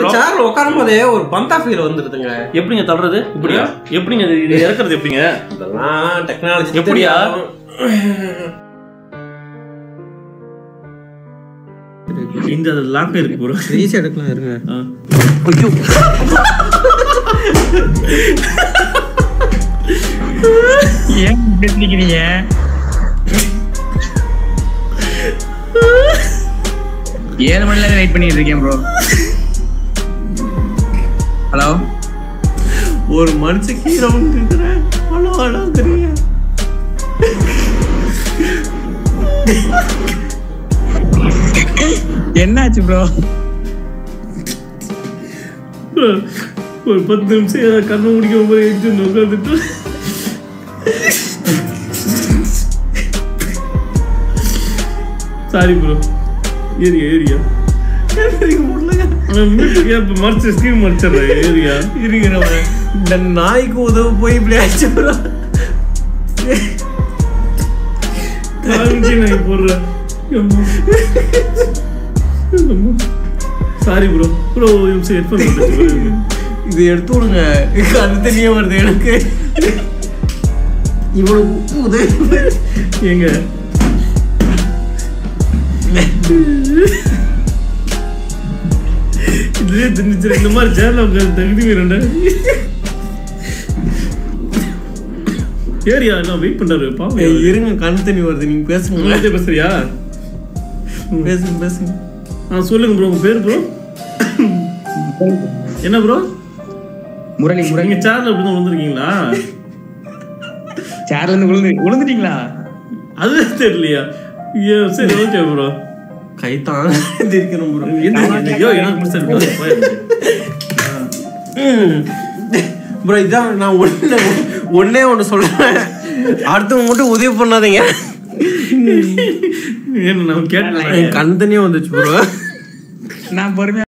சேர்ல உட்காரும் போதே ஒரு பந்தா ஃபீல் வந்துருதுங்க எப்படிங்க தள்ளுறது இப்படியா எப்படிங்க இது- இது இறக்குறது எப்படிங்க இதெல்லாம் டெக்னாலஜி எப்படியா? இந்த லாக் இருக்கு ப்ரோ ஈஸியா எடுக்கலாம் இருங்க ஏன் இப்படி நிக்கிறீங்க ஏழு மணில இருந்து வெயிட் பண்ணிட்டு இருக்கேன் ப்ரோ ஹலோ ஒரு மனுஷன் கீரை வந்துருக்குறேன் அவ்வளோ அழகுறீங்க என்னாச்சு ப்ரோ ஒரு பத்து நிமிஷம் ஏதாவது கண்ணை முடிக்க போய் எச்சு உட்காந்துட்டு சாரி ப்ரோ ஏரியா ஏரியா இப்ப மறைச்ச ஸ்கிரீன் மறைச்சிடுறேன் ஏரியா இருக்கிற இந்த நாய்க்கு உதவ போய் இப்படி ஆயிடுச்சு bro. காமிச்சு நான் போடுறேன் சாரி ப்ரோ ப்ரோ ஒரு நிமிஷம் ஹெட்ஃபோன் இது எடுத்து விடுங்க அது தெரிய வருது எனக்கு இவ்வளவு உதவி ஏங்க இதுவே தெரிஞ்சிச்சு இந்த மாதிரி சேர்ல உட்காந்து தகுதி வேணும்டா ஏரியா நான் வெயிட் பண்றாரு பாவம் ஏய், இருங்க கண் தண்ணி வருது நீங்க பேசுங்க உங்கள்கிட்ட பேசுறியா பேசுங்க பேசுங்க ஆ சொல்லுங்க ப்ரோ உங்க பேர் ப்ரோ என்ன ப்ரோ முரளி முரளி நீங்க சேர்ல இப்படி தான் வந்திருக்கீங்களா சேர்ல இருந்து விழுந்து விழுந்துட்டீங்களா அது தெரியலையா ஐயோ சரி ஓகே ப்ரோ கை தாங்க இருக்கிறோம் bro. ஐயோ எனக்கு பிடிச்சது போயிருச்சு ப்ரோ இதான் நான் ஒண்ணு ஒன்னே ஒன்று சொல்றேன் அடுத்தவங்க மட்டும் உதவி பண்ணாதீங்க என்ன நான் கேட்டேன் என் கண் தண்ணியே வந்துச்சு ப்ரோ நான் பொறுமையா